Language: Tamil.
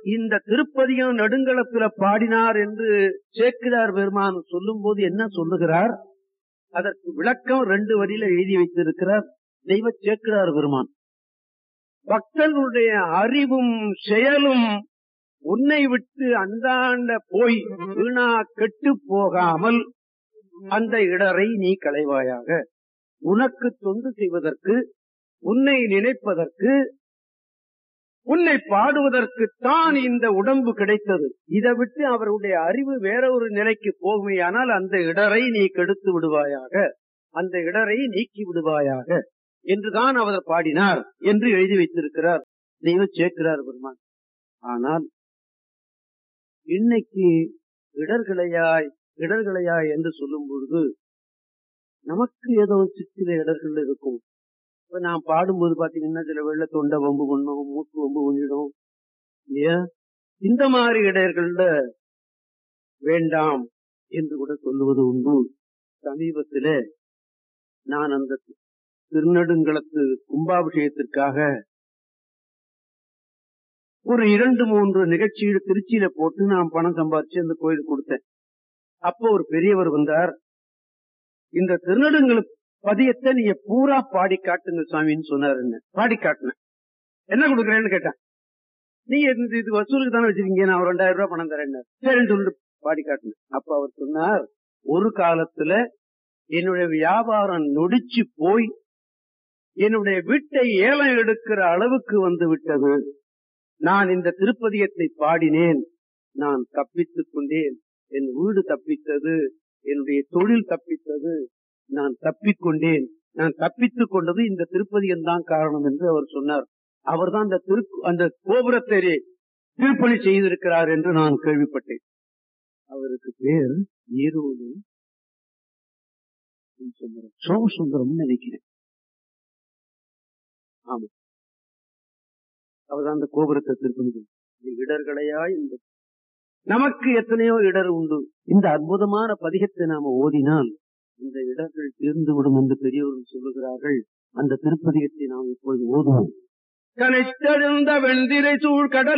இந்த திருப்பதிகம் நெடுங்களத்துல பாடினார் என்று சேக்கிரார் பெருமான் சொல்லும் போது என்ன சொல்லுகிறார் அதற்கு விளக்கம் ரெண்டு வரியில எழுதி வைத்திருக்கிறார் தெய்வ சேக்கிரார் பெருமான் பக்தர்களுடைய அறிவும் செயலும் உன்னை விட்டு அந்தாண்ட போய் வீணா கெட்டு போகாமல் அந்த இடரை நீ களைவாயாக உனக்கு தொண்டு செய்வதற்கு உன்னை நினைப்பதற்கு உன்னை பாடுவதற்கு தான் இந்த உடம்பு கிடைத்தது இதை விட்டு அவருடைய அறிவு வேற ஒரு நிலைக்கு போகுமையானால் அந்த இடரை நீ கெடுத்து விடுவாயாக அந்த இடரை நீக்கி விடுவாயாக என்றுதான் அவர் பாடினார் என்று எழுதி வைத்திருக்கிறார் தெய்வ சேர்க்கிறார் பெருமான் ஆனால் இன்னைக்கு இடர்களையாய் இடர்களையாய் என்று சொல்லும் பொழுது நமக்கு ஏதோ சிற்சில இடர்கள் இருக்கும் இப்ப நான் பாடும்போது பாத்தீங்கன்னா சில வெள்ள தொண்டை வம்பு பண்ணும் மூக்கு வம்பு பண்ணிடும் இல்லையா இந்த மாதிரி இடர்கள்ல வேண்டாம் என்று கூட சொல்லுவது உண்டு சமீபத்தில நான் அந்த திருநெடுங்களத்து கும்பாபிஷேகத்திற்காக ஒரு இரண்டு மூன்று நிகழ்ச்சிகள் திருச்சியில போட்டு நான் பணம் சம்பாதிச்சு அந்த கோயிலுக்கு கொடுத்தேன் அப்போ ஒரு பெரியவர் வந்தார் இந்த திருநெடுங்கள பதியத்தை நீங்க பூரா பாடி காட்டுங்க சுவாமின்னு சொன்னாரு என்ன பாடி காட்டினேன் என்ன கொடுக்குறேன்னு கேட்டேன் நீங்க இந்த இது வசூலுக்கு தானே வச்சிருக்கீங்க நான் ஒரு ரெண்டாயிரம் ரூபாய் பணம் தரேன் சரின்னு சொல்லிட்டு பாடி காட்டினேன் அப்ப அவர் சொன்னார் ஒரு காலத்துல என்னுடைய வியாபாரம் நொடிச்சு போய் என்னுடைய வீட்டை ஏலம் எடுக்கிற அளவுக்கு வந்து விட்டது நான் இந்த திருப்பதியத்தை பாடினேன் நான் தப்பித்துக் கொண்டேன் என் வீடு தப்பித்தது என்னுடைய தொழில் தப்பித்தது நான் தப்பிக்கொண்டேன் நான் தப்பித்துக் கொண்டது இந்த திருப்பதியம் தான் காரணம் என்று அவர் சொன்னார் அவர் தான் அந்த திரு அந்த கோபுரத்தை திருப்பணி செய்திருக்கிறார் என்று நான் கேள்விப்பட்டேன் அவருக்கு பேர் ஈரோடு சோமசுந்தரம் நினைக்கிறேன் ஆமா அவர்தான் அந்த கோபுரத்தை திருப்பணி இடர்களையா இந்த நமக்கு எத்தனையோ இடர் உண்டு இந்த அற்புதமான பதிகத்தை நாம ஓதினால் இந்த இடர்கள் தீர்ந்து விடும் என்று பெரியவர்கள் சொல்லுகிறார்கள் அந்த திருப்பதிகத்தை நாம் இப்பொழுது ஓதுவோம் கனிஷ்டெழுந்த வெண்திரை சூழ் கடல்